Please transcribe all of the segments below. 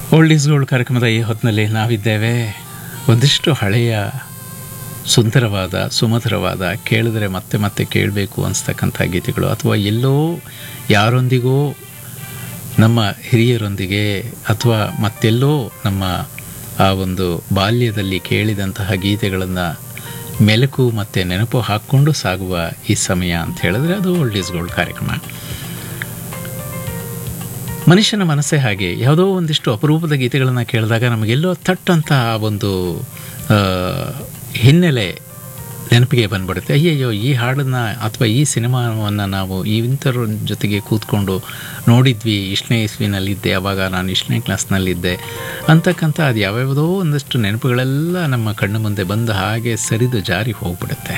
old is gold ಕಾರ್ಯಕ್ರಮದ ಈ ಹೊತ್ತಿನಲ್ಲಿ ನಾವಿದ್ದೇವೆ ಒಂದಿಷ್ಟು ಹಳೆಯ ಸುಂದರವಾದ ಸುಮಧುರವಾದ ಕೇಳಿದ್ರೆ ಮತ್ತೆ ಮತ್ತೆ ಕೇಳಬೇಕು ಅನಿಸ್ತಕ್ಕಂಥ ಗೀತೆಗಳು ಅಥವಾ ಎಲ್ಲೋ ಯಾರೊಂದಿಗೋ ನಮ್ಮ ಹಿರಿಯರೊಂದಿಗೆ ಅಥವಾ ಮತ್ತೆಲ್ಲೋ ನಮ್ಮ ಆ ಒಂದು ಬಾಲ್ಯದಲ್ಲಿ ಕೇಳಿದಂತಹ ಗೀತೆಗಳನ್ನು ಮೆಲುಕು ಮತ್ತು ನೆನಪು ಹಾಕ್ಕೊಂಡು ಸಾಗುವ ಈ ಸಮಯ ಅಂತ ಹೇಳಿದ್ರೆ ಅದು ಓಲ್ಡ್ ಈಸ್ ಗೋಲ್ಡ್ ಕಾರ್ಯಕ್ರಮ ಮನುಷ್ಯನ ಮನಸ್ಸೇ ಹಾಗೆ ಯಾವುದೋ ಒಂದಿಷ್ಟು ಅಪರೂಪದ ಗೀತೆಗಳನ್ನು ಕೇಳಿದಾಗ ನಮಗೆಲ್ಲೋ ತಟ್ಟಂಥ ಆ ಒಂದು ಆ, ಹಿನ್ನೆಲೆ ನೆನಪಿಗೆ ಬಂದ್ಬಿಡುತ್ತೆ ಅಯ್ಯಯ್ಯೋ ಈ ಹಾಡನ್ನು ಅಥವಾ ಈ ಸಿನಿಮಾವನ್ನು ನಾವು ಇಂಥರ ಜೊತೆಗೆ ಕೂತ್ಕೊಂಡು ನೋಡಿದ್ವಿ ಇಷ್ಟನೇ ಇಸ್ವಿನಲ್ಲಿದ್ದೆ ಅವಾಗ ನಾನು ಇಷ್ಟನೇ ಕ್ಲಾಸ್ನಲ್ಲಿದ್ದೆ ಅಂತಕ್ಕಂಥ ಅದು ಯಾವ್ಯಾವುದೋ ಒಂದಷ್ಟು ನೆನಪುಗಳೆಲ್ಲ ನಮ್ಮ ಕಣ್ಣು ಮುಂದೆ ಬಂದು ಹಾಗೆ ಸರಿದು ಜಾರಿ ಹೋಗ್ಬಿಡುತ್ತೆ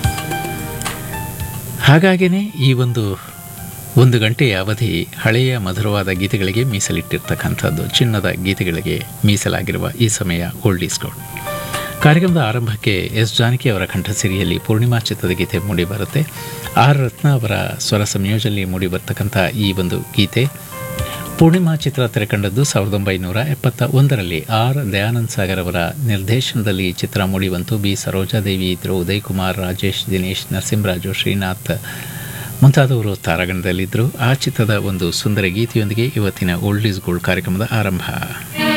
ಹಾಗಾಗಿಯೇ ಈ ಒಂದು ಒಂದು ಗಂಟೆಯ ಅವಧಿ ಹಳೆಯ ಮಧುರವಾದ ಗೀತೆಗಳಿಗೆ ಮೀಸಲಿಟ್ಟಿರ್ತಕ್ಕಂಥದ್ದು ಚಿನ್ನದ ಗೀತೆಗಳಿಗೆ ಮೀಸಲಾಗಿರುವ ಈ ಸಮಯ ಓಲ್ಡ್ ಈಸ್ ಗೋಲ್ಡ್ ಕಾರ್ಯಕ್ರಮದ ಆರಂಭಕ್ಕೆ ಎಸ್ ಜಾನಕಿ ಅವರ ಕಂಠಸಿರಿಯಲ್ಲಿ ಪೂರ್ಣಿಮಾ ಚಿತ್ರದ ಗೀತೆ ಮೂಡಿಬರುತ್ತೆ ಆರ್ ರತ್ನ ಅವರ ಸ್ವರ ಸಂಯೋಜನೆಯಲ್ಲಿ ಮೂಡಿಬರ್ತಕ್ಕಂಥ ಈ ಒಂದು ಗೀತೆ ಪೂರ್ಣಿಮಾ ಚಿತ್ರ ತೆರೆಕಂಡದ್ದು ಸಾವಿರದ ಒಂಬೈನೂರ ಎಪ್ಪತ್ತ ಒಂದರಲ್ಲಿ ಆರ್ ದಯಾನಂದ್ ಸಾಗರ್ ಅವರ ನಿರ್ದೇಶನದಲ್ಲಿ ಈ ಚಿತ್ರ ಮೂಡಿಬಂತು ಬಿ ಸರೋಜಾದೇವಿ ಇದ್ದರು ಉದಯ್ ಕುಮಾರ್ ರಾಜೇಶ್ ದಿನೇಶ್ ನರಸಿಂಹರಾಜು ಶ್ರೀನಾಥ್ ಮುಂತಾದವರು ತಾರಾಗಣದಲ್ಲಿದ್ದರು ಆ ಚಿತ್ರದ ಒಂದು ಸುಂದರ ಗೀತೆಯೊಂದಿಗೆ ಇವತ್ತಿನ ಓಲ್ಡ್ ಈಸ್ ಗೋಲ್ಡ್ ಕಾರ್ಯಕ್ರಮದ ಆರಂಭ